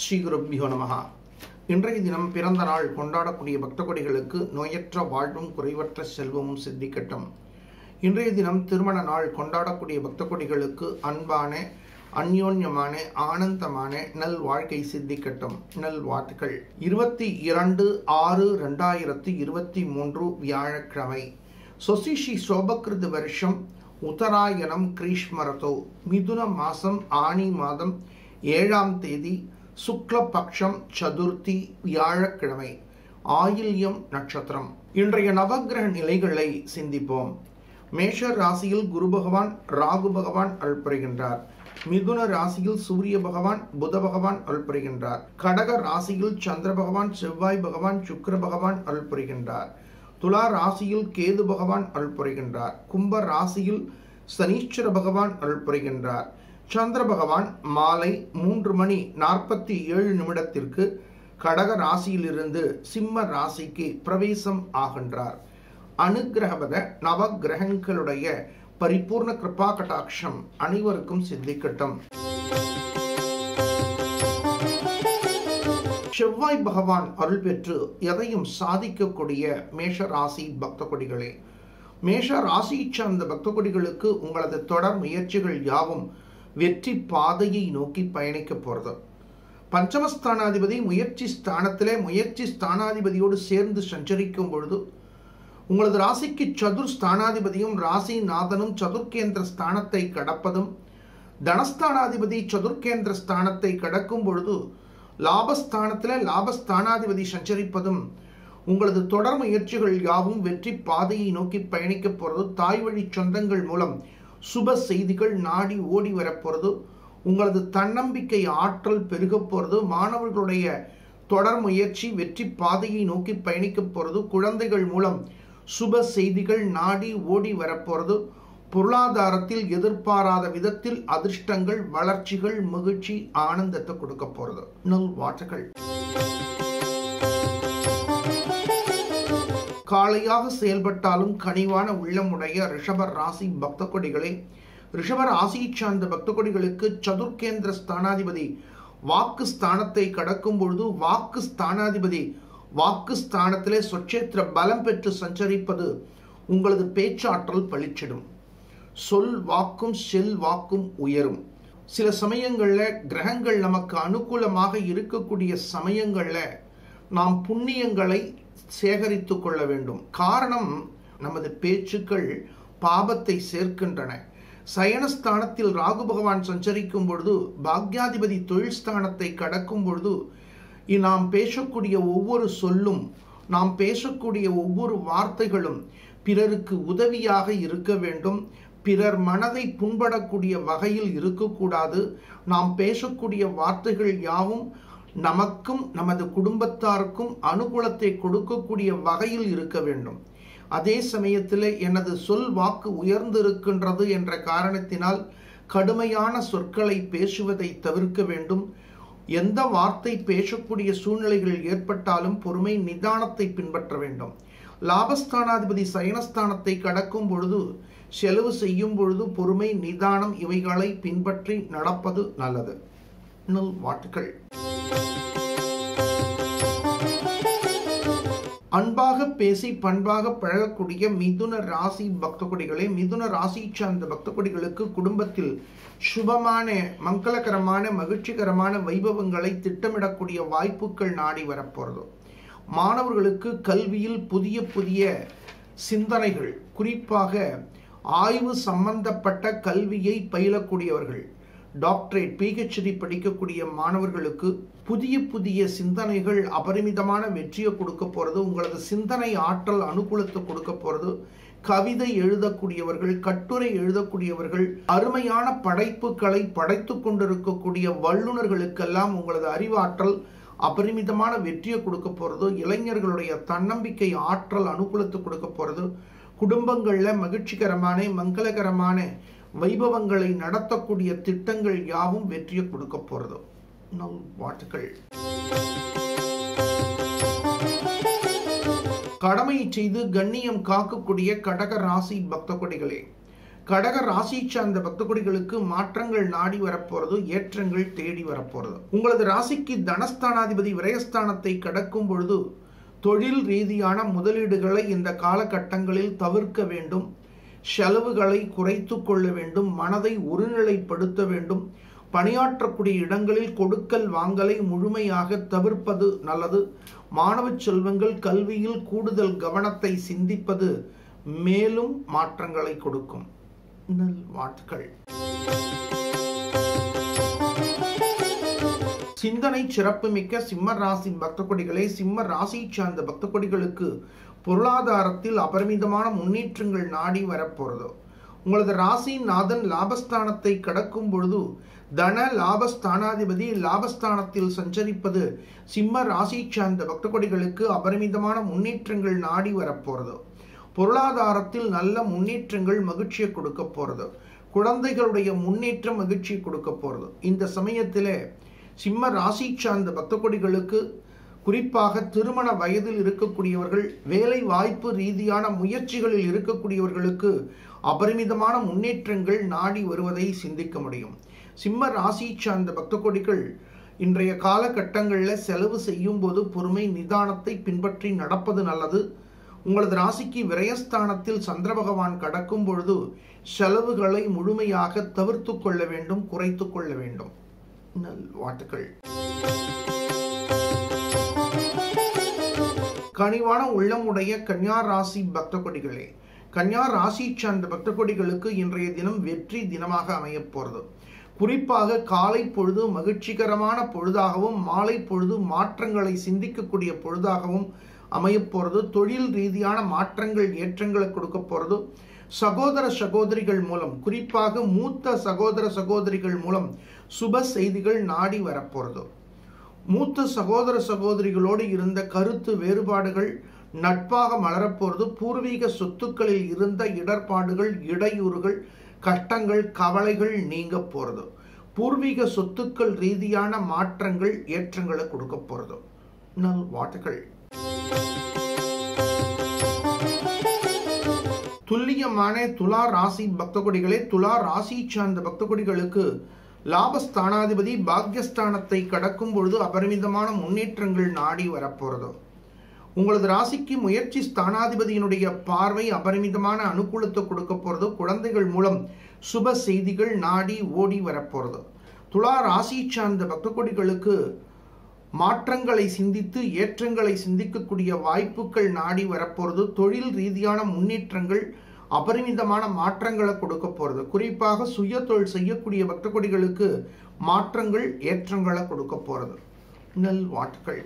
ஸ்ரீ குருப்பியோ நமகா இன்றைய தினம் பிறந்த நாள் கொண்டாடக்கூடிய பக்த கொடிகளுக்கு நோயற்ற வாழ்வும் குறைவற்ற செல்வமும் சித்திக்கட்டும் இன்றைய தினம் திருமண நாள் கொண்டாடக்கூடிய பக்த கொடிகளுக்கு அன்பான அந்யோன்யமான ஆனந்தமான நல் வாழ்க்கை சித்திக்கட்டும் நல் வாழ்த்துக்கள் இருபத்தி இரண்டு ஆறு ரெண்டாயிரத்தி இருபத்தி மூன்று வியாழக்கிழமை சொசிஷி சோபகிருத வருஷம் உத்தராயணம் கிரீஷ்மரதோ மிதுன மாசம் ஆணி மாதம் ஏழாம் தேதி சுக்லபக்ஷம் சதுர்த்தி வியாழக்கிழமை ஆயில்யம் நட்சத்திரம் இன்றைய நவக்கிரக நிலைகளை சிந்திப்போம் மேஷ ராசியில் குரு பகவான் ராகு பகவான் அருள்புரிகின்றார் மிதுன ராசியில் சூரிய பகவான் புத பகவான் அருள்புரிகின்றார் கடக ராசியில் சந்திர பகவான் செவ்வாய் பகவான் சுக்கிர பகவான் அருள்புரிகின்றார் துலா ராசியில் கேது பகவான் அருள்புரிகின்றார் கும்ப ராசியில் சனீஸ்வர பகவான் அருள்புரிகின்றார் சந்திர பகவான் மாலை மூன்று மணி நாற்பத்தி ஏழு நிமிடத்திற்கு கடக ராசியிலிருந்து சிம்ம ராசிக்கு பிரவேசம் ஆகின்றார் அனுகிரகபத நவகிரகங்களுடைய பரிபூர்ண கிருபா கட்டாட்சம் அனைவருக்கும் சித்திக்கட்டும் செவ்வாய் பகவான் அருள் பெற்று எதையும் சாதிக்கக்கூடிய மேஷ ராசி பக்த கொடிகளே மேஷ ராசியை சார்ந்த பக்த கொடிகளுக்கு உங்களது தொடர் முயற்சிகள் யாவும் வெற்றி பாதையை நோக்கி பயணிக்க போறது பஞ்சமஸ்தானாதிபதி முயற்சி ஸ்தானத்திலே முயற்சி ஸ்தானாதிபதியோடு சேர்ந்து சஞ்சரிக்கும் பொழுது உங்களது ராசிக்கு சதுர் ஸ்தானாதிபதியும் ராசி நாதனும் சதுர்கேந்திர ஸ்தானத்தை கடப்பதும் தனஸ்தானாதிபதி சதுர்கேந்திர ஸ்தானத்தை கடக்கும் பொழுது லாபஸ்தானத்தில் லாபஸ்தானாதிபதி சஞ்சரிப்பதும் உங்களது தொடர் முயற்சிகள் யாவும் வெற்றி பாதையை நோக்கி பயணிக்க போறது தாய் வழி சொந்தங்கள் மூலம் சுப செய்திகள் நாடி ஓடி வரப்போறது உங்களது தன்னம்பிக்கை ஆற்றல் பெருக போறது மாணவர்களுடைய தொடர் முயற்சி வெற்றி பாதையை நோக்கி பயணிக்க போறது குழந்தைகள் மூலம் சுப செய்திகள் நாடி ஓடி வரப்போறது பொருளாதாரத்தில் எதிர்பாராத விதத்தில் அதிர்ஷ்டங்கள் வளர்ச்சிகள் மகிழ்ச்சி ஆனந்தத்தை கொடுக்க போறது நல் வாட்டுகள் காளையாக செயல்பட்டாலும் கனிவான உள்ளமுடைய ரிஷபர் ராசி பக்த கொடிகளே ரிஷப ராசியை சார்ந்த பக்த கொடிகளுக்கு சதுர்கேந்திர ஸ்தானாதிபதி வாக்கு ஸ்தானத்தை கடக்கும் பொழுது வாக்கு ஸ்தானாதிபதி வாக்கு ஸ்தானத்திலே சொச்சேத்திர பலம் பெற்று சஞ்சரிப்பது உங்களது பேச்சாற்றல் பளிச்சிடும் சொல் வாக்கும் செல் வாக்கும் உயரும் சில சமயங்களில் கிரகங்கள் நமக்கு அனுகூலமாக இருக்கக்கூடிய சமயங்களில் நாம் புண்ணியங்களை சேகரித்து கொள்ள வேண்டும் காரணம் நமது பேச்சுக்கள் பாபத்தை சேர்க்கின்றன சயனஸ்தானத்தில் ராகு பகவான் சஞ்சரிக்கும் பொழுது பாக்யாதிபதி தொழில் ஸ்தானத்தை கடக்கும் பொழுது நாம் பேசக்கூடிய ஒவ்வொரு சொல்லும் நாம் பேசக்கூடிய ஒவ்வொரு வார்த்தைகளும் பிறருக்கு உதவியாக இருக்க வேண்டும் பிறர் மனதை புண்படக்கூடிய வகையில் இருக்கக்கூடாது நாம் பேசக்கூடிய வார்த்தைகள் யாவும் நமக்கும் நமது குடும்பத்தாருக்கும் அனுகூலத்தை கொடுக்கக்கூடிய வகையில் இருக்க வேண்டும் அதே சமயத்தில் எனது சொல் வாக்கு உயர்ந்திருக்கின்றது என்ற காரணத்தினால் கடுமையான சொற்களை பேசுவதை தவிர்க்க வேண்டும் எந்த வார்த்தை பேசக்கூடிய சூழ்நிலைகள் ஏற்பட்டாலும் பொறுமை நிதானத்தை பின்பற்ற வேண்டும் லாபஸ்தானாதிபதி சயனஸ்தானத்தை கடக்கும் பொழுது செலவு செய்யும் பொழுது பொறுமை நிதானம் இவைகளை பின்பற்றி நடப்பது நல்லது நல் வாட்டுகள் அன்பாக பேசி பண்பாக பழகக்கூடிய மிதுன ராசி பக்த கொடிகளே மிதுன ராசி சார்ந்த பக்த கொடிகளுக்கு குடும்பத்தில் சுபமான மங்களகரமான மகிழ்ச்சிகரமான வைபவங்களை திட்டமிடக்கூடிய வாய்ப்புகள் நாடி வரப்போறது மாணவர்களுக்கு கல்வியில் புதிய புதிய சிந்தனைகள் குறிப்பாக ஆய்வு சம்பந்தப்பட்ட கல்வியை பயிலக்கூடியவர்கள் டாக்டரேட் பிஹெச்டி படிக்கக்கூடிய மாணவர்களுக்கு புதிய புதிய சிந்தனைகள் அபரிமிதமான வெற்றியை கொடுக்க போகிறது உங்களது சிந்தனை ஆற்றல் அனுகூலத்தை கொடுக்க போகிறது கவிதை எழுதக்கூடியவர்கள் கட்டுரை எழுதக்கூடியவர்கள் அருமையான படைப்புகளை படைத்து கொண்டிருக்கக்கூடிய வல்லுநர்களுக்கெல்லாம் உங்களது அறிவாற்றல் அபரிமிதமான வெற்றியை கொடுக்க போகிறது இளைஞர்களுடைய தன்னம்பிக்கை ஆற்றல் அனுகூலத்தை கொடுக்க போகிறது குடும்பங்களில் மகிழ்ச்சிகரமான மங்களகரமான வைபவங்களை நடத்தக்கூடிய திட்டங்கள் யாவும் வெற்றியை கொடுக்க போறது நல் வாழ்த்துக்கள் கடமையை செய்து கண்ணியம் காக்கக்கூடிய கடக ராசி பக்த கொடிகளே கடக ராசி சார்ந்த பக்த கொடிகளுக்கு மாற்றங்கள் நாடி வரப்போறது ஏற்றங்கள் தேடி வரப்போறது உங்களது ராசிக்கு தனஸ்தானாதிபதி விரயஸ்தானத்தை கடக்கும் பொழுது தொழில் ரீதியான முதலீடுகளை இந்த காலகட்டங்களில் தவிர்க்க வேண்டும் செலவுகளை குறைத்து கொள்ள வேண்டும் மனதை ஒருநிலைப்படுத்த வேண்டும் பணியாற்றக்கூடிய இடங்களில் கொடுக்கல் வாங்கலை முழுமையாக தவிர்ப்பது நல்லது மாணவ செல்வங்கள் கல்வியில் கூடுதல் கவனத்தை சிந்திப்பது மேலும் மாற்றங்களை கொடுக்கும் நல் வாழ்த்துக்கள் சிந்தனை சிறப்புமிக்க சிம்ம ராசி பக்த கொடிகளே சிம்ம ராசி சார்ந்த பக்த கொடிகளுக்கு பொருளாதாரத்தில் அபரிமிதமான முன்னேற்றங்கள் நாடி வரப்போறது உங்களது ராசி நாதன் லாபஸ்தானத்தை கடக்கும் பொழுது தன லாபஸ்தானாதிபதி லாபஸ்தானத்தில் சஞ்சரிப்பது சிம்ம ராசி சார்ந்த பக்த கொடிகளுக்கு அபரிமிதமான முன்னேற்றங்கள் நாடி வரப்போறது பொருளாதாரத்தில் நல்ல முன்னேற்றங்கள் மகிழ்ச்சியை கொடுக்க போறது குழந்தைகளுடைய முன்னேற்றம் மகிழ்ச்சியை கொடுக்க போறது இந்த சமயத்தில் சிம்ம ராசி சார்ந்த பக்த கொடிகளுக்கு குறிப்பாக திருமண வயதில் இருக்கக்கூடியவர்கள் வேலை வாய்ப்பு ரீதியான முயற்சிகளில் இருக்கக்கூடியவர்களுக்கு அபரிமிதமான முன்னேற்றங்கள் நாடி வருவதை சிந்திக்க முடியும் சிம்ம ராசி சார்ந்த பக்த கொடிகள் இன்றைய காலகட்டங்களில் செலவு செய்யும் போது பொறுமை நிதானத்தை பின்பற்றி நடப்பது நல்லது உங்களது ராசிக்கு விரயஸ்தானத்தில் சந்திர பகவான் கடக்கும் பொழுது செலவுகளை முழுமையாக தவிர்த்து கொள்ள வேண்டும் குறைத்து கொள்ள வேண்டும் நல் வாழ்த்துக்கள் கனிவான உள்ளமுடைய கன்யா ராசி பக்த கொடிகளே கன்யா ராசி சார்ந்த பக்த கொடிகளுக்கு இன்றைய தினம் வெற்றி தினமாக அமையப் போகிறது குறிப்பாக காலை பொழுது மகிழ்ச்சிகரமான பொழுதாகவும் மாலை பொழுது மாற்றங்களை சிந்திக்கக்கூடிய பொழுதாகவும் அமையப் போகிறது தொழில் ரீதியான மாற்றங்கள் ஏற்றங்களை கொடுக்க போகிறது சகோதர சகோதரிகள் மூலம் குறிப்பாக மூத்த சகோதர சகோதரிகள் மூலம் சுப செய்திகள் நாடி வரப்போகிறது மூத்த சகோதர சகோதரிகளோடு இருந்த கருத்து வேறுபாடுகள் நட்பாக மலரப்போறது பூர்வீக சொத்துக்களில் இருந்த இடர்பாடுகள் இடையூறுகள் கஷ்டங்கள் கவலைகள் நீங்க போறது பூர்வீக சொத்துக்கள் ரீதியான மாற்றங்கள் ஏற்றங்களை கொடுக்க போறது நல் வாழ்த்துக்கள் துல்லியமான துலா ராசி பக்த கொடிகளே துலா ராசி சார்ந்த பக்த கொடிகளுக்கு லாபஸ்தானாதிபதி பாக்யஸ்தானத்தை கடக்கும் பொழுது அபரிமிதமான முன்னேற்றங்கள் நாடி வரப்போறது உங்களது ராசிக்கு முயற்சி ஸ்தானாதிபதியினுடைய பார்வை அபரிமிதமான அனுகூலத்தை கொடுக்க போறது குழந்தைகள் மூலம் சுப செய்திகள் நாடி ஓடி வரப்போறது துலா ராசி சார்ந்த பக்த கொடிகளுக்கு மாற்றங்களை சிந்தித்து ஏற்றங்களை சிந்திக்கக்கூடிய வாய்ப்புகள் நாடி வரப்போறது தொழில் ரீதியான முன்னேற்றங்கள் அபரிமிதமான மாற்றங்களை கொடுக்க போறது குறிப்பாக சுய தொழில் செய்யக்கூடிய பக்த கொடிகளுக்கு மாற்றங்கள் ஏற்றங்களை கொடுக்க போறது நல் வாழ்த்துக்கள்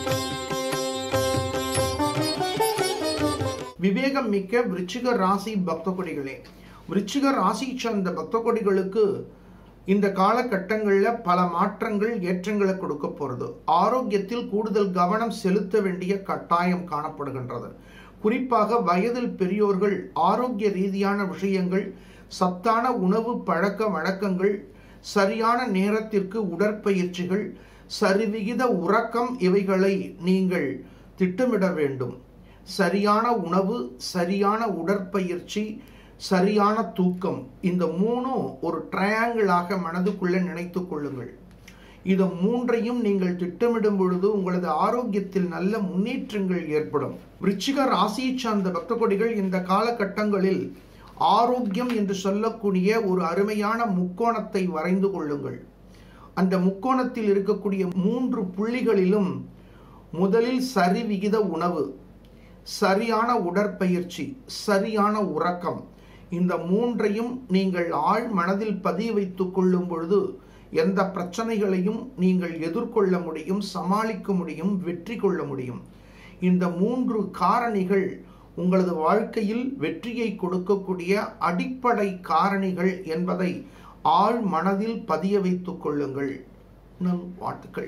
விவேகம் மிக்க விருச்சிக ராசி பக்த கொடிகளே விருச்சிக ராசி சார்ந்த பக்த கொடிகளுக்கு இந்த காலகட்டங்களில் பல மாற்றங்கள் ஏற்றங்களை கொடுக்க போகிறது ஆரோக்கியத்தில் கூடுதல் கவனம் செலுத்த வேண்டிய கட்டாயம் காணப்படுகின்றது குறிப்பாக வயதில் பெரியோர்கள் ஆரோக்கிய ரீதியான விஷயங்கள் சத்தான உணவு பழக்க வழக்கங்கள் சரியான நேரத்திற்கு உடற்பயிற்சிகள் சரிவிகித உறக்கம் இவைகளை நீங்கள் திட்டமிட வேண்டும் சரியான உணவு சரியான உடற்பயிற்சி சரியான தூக்கம் இந்த மூணும் ஒரு ட்ரையாங்கிளாக மனதுக்குள்ளே நினைத்து கொள்ளுங்கள் இது மூன்றையும் நீங்கள் திட்டமிடும் பொழுது உங்களது ஆரோக்கியத்தில் நல்ல முன்னேற்றங்கள் ஏற்படும் விருச்சிக ராசியை சார்ந்த பக்த கொடிகள் இந்த காலகட்டங்களில் ஆரோக்கியம் என்று சொல்லக்கூடிய ஒரு அருமையான முக்கோணத்தை வரைந்து கொள்ளுங்கள் அந்த முக்கோணத்தில் இருக்கக்கூடிய மூன்று புள்ளிகளிலும் முதலில் சரிவிகித உணவு சரியான உடற்பயிற்சி சரியான உறக்கம் இந்த மூன்றையும் நீங்கள் ஆழ் மனதில் பதிய வைத்துக் கொள்ளும் பொழுது எந்த பிரச்சனைகளையும் நீங்கள் எதிர்கொள்ள முடியும் சமாளிக்க முடியும் வெற்றி கொள்ள முடியும் இந்த மூன்று காரணிகள் உங்களது வாழ்க்கையில் வெற்றியை கொடுக்கக்கூடிய அடிப்படை காரணிகள் என்பதை ஆழ் மனதில் பதிய வைத்துக் கொள்ளுங்கள் நம் வாழ்த்துக்கள்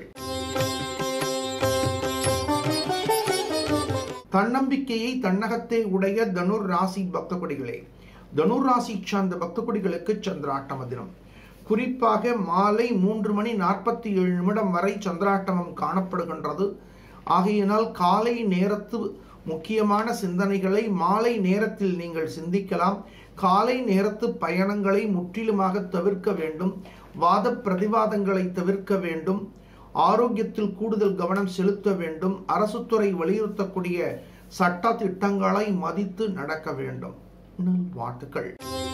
தன்னம்பிக்கையை தன்னகத்தை உடைய தனுர் ராசி பக்த கொடிகளே தனுர் ராசி சார்ந்த பக்த கொடிகளுக்கு சந்திராட்டம தினம் குறிப்பாக மாலை மூன்று மணி நாற்பத்தி ஏழு நிமிடம் வரை சந்திராட்டமம் காணப்படுகின்றது ஆகையினால் காலை நேரத்து முக்கியமான சிந்தனைகளை மாலை நேரத்தில் நீங்கள் சிந்திக்கலாம் காலை நேரத்து பயணங்களை முற்றிலுமாக தவிர்க்க வேண்டும் வாத பிரதிவாதங்களை தவிர்க்க வேண்டும் ஆரோக்கியத்தில் கூடுதல் கவனம் செலுத்த வேண்டும் அரசுத்துறை வலியுறுத்தக்கூடிய சட்ட திட்டங்களை மதித்து நடக்க வேண்டும் வாழ்த்துக்கள்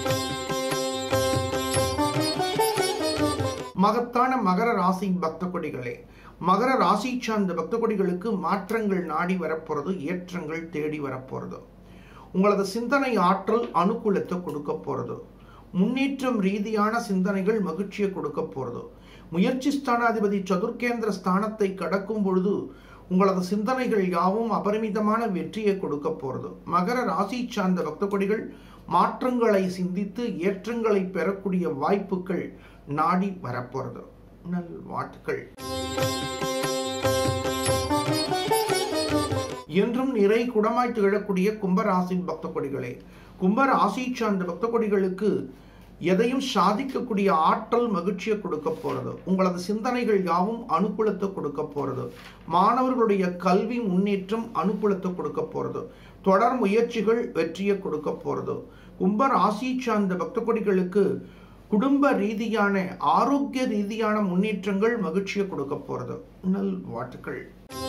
மகத்தான மகர ராசி பக்த கொடிகளே மகர ராசி சார்ந்த பக்த கொடிகளுக்கு மாற்றங்கள் நாடி வரப்போறது ஏற்றங்கள் தேடி வரப்போறது உங்களது சிந்தனை ஆற்றல் அனுகூலத்தை கொடுக்க போறது முன்னேற்றம் ரீதியான சிந்தனைகள் மகிழ்ச்சியை கொடுக்க போறது முயற்சி ஸ்தானாதிபதி சதுர்கேந்திர ஸ்தானத்தை கடக்கும் பொழுது உங்களது சிந்தனைகள் யாவும் அபரிமிதமான வெற்றியை கொடுக்க போறது மகர ராசி சார்ந்த பக்த கொடிகள் மாற்றங்களை சிந்தித்து ஏற்றங்களை பெறக்கூடிய வாய்ப்புகள் நாடி வரப்போறது நல் வாழ்த்துக்கள் என்றும் நிறை குடமாய் திகழக்கூடிய கும்பராசி பக்த கொடிகளே கும்பராசி சார்ந்த பக்த கொடிகளுக்கு எதையும் சாதிக்கக்கூடிய ஆற்றல் மகிழ்ச்சியை கொடுக்க போறது உங்களது சிந்தனைகள் யாவும் அனுகூலத்தை கொடுக்க போறது மாணவர்களுடைய கல்வி முன்னேற்றம் அனுகூலத்தை கொடுக்க போறது தொடர் முயற்சிகள் வெற்றியை கொடுக்க போறது கும்ப ராசி சார்ந்த பக்த கொடிகளுக்கு குடும்ப ரீதியான ஆரோக்கிய ரீதியான முன்னேற்றங்கள் மகிழ்ச்சியை கொடுக்க போறது நல் வாழ்த்துக்கள்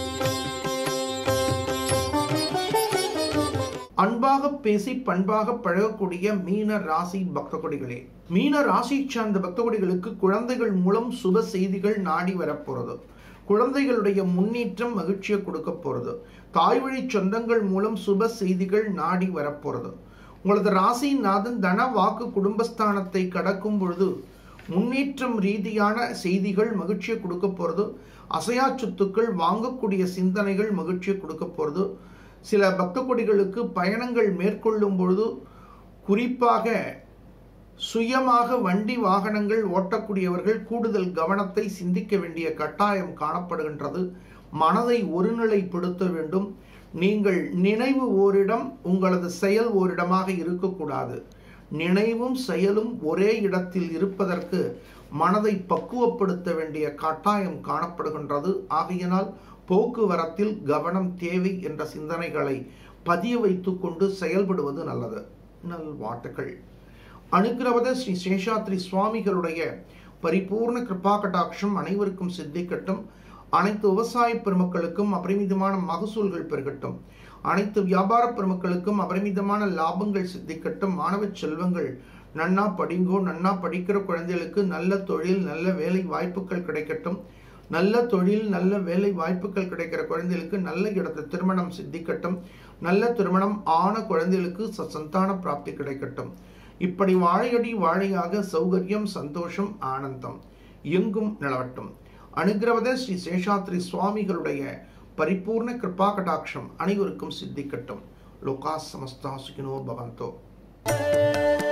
அன்பாக பேசி பண்பாக பழகக்கூடிய மீன ராசி பக்த கொடிகளே மீன ராசி சார்ந்த பக்த கொடிகளுக்கு குழந்தைகள் மூலம் சுப செய்திகள் நாடி வரப்போறது குழந்தைகளுடைய முன்னேற்றம் மகிழ்ச்சியை கொடுக்க போறது தாய் வழி சொந்தங்கள் மூலம் சுப செய்திகள் நாடி வரப்போறது உங்களது ராசிநாதன் தன வாக்கு குடும்பஸ்தானத்தை கடக்கும் பொழுது முன்னேற்றம் ரீதியான செய்திகள் மகிழ்ச்சியை கொடுக்க போறது அசையா சொத்துக்கள் வாங்கக்கூடிய சிந்தனைகள் மகிழ்ச்சியை கொடுக்க போறது சில பக்த கொடிகளுக்கு பயணங்கள் மேற்கொள்ளும் பொழுது குறிப்பாக சுயமாக வண்டி வாகனங்கள் ஓட்டக்கூடியவர்கள் கூடுதல் கவனத்தை சிந்திக்க வேண்டிய கட்டாயம் காணப்படுகின்றது மனதை ஒருநிலைப்படுத்த வேண்டும் நீங்கள் நினைவு ஓரிடம் உங்களது செயல் ஓரிடமாக இருக்கக்கூடாது நினைவும் செயலும் ஒரே இடத்தில் இருப்பதற்கு மனதை பக்குவப்படுத்த வேண்டிய கட்டாயம் காணப்படுகின்றது ஆகையினால் போக்குவரத்தில் கவனம் தேவை என்ற சிந்தனைகளை பதிய வைத்துக் கொண்டு செயல்படுவது நல்லது நல் வாட்டுகள் அனுகிரவத ஸ்ரீ சேஷாத்ரி சுவாமிகளுடைய பரிபூர்ண கிருபா கடாட்சம் அனைவருக்கும் சித்திக்கட்டும் அனைத்து விவசாய பெருமக்களுக்கும் அபரிமிதமான மகசூல்கள் பெருகட்டும் அனைத்து வியாபார பெருமக்களுக்கும் அபரிமிதமான லாபங்கள் சித்திக்கட்டும் மாணவ செல்வங்கள் நன்னா படிங்கோ நன்னா படிக்கிற குழந்தைகளுக்கு நல்ல தொழில் நல்ல வேலை வாய்ப்புகள் கிடைக்கட்டும் நல்ல தொழில் நல்ல வேலை வாய்ப்புகள் கிடைக்கிற குழந்தைகளுக்கு நல்ல இடத்து திருமணம் சித்திக்கட்டும் நல்ல திருமணம் ஆன குழந்தைகளுக்கு சந்தான பிராப்தி கிடைக்கட்டும் இப்படி வாழையடி வாழையாக சௌகரியம் சந்தோஷம் ஆனந்தம் எங்கும் நிலவட்டும் அனுகிரவத ஸ்ரீ சேஷாத்ரி சுவாமிகளுடைய பரிபூர்ண கிருபா கடாட்சம் அனைவருக்கும் சித்திக்கட்டும் லோகா சமஸ்தா சுகினோ பவந்தோ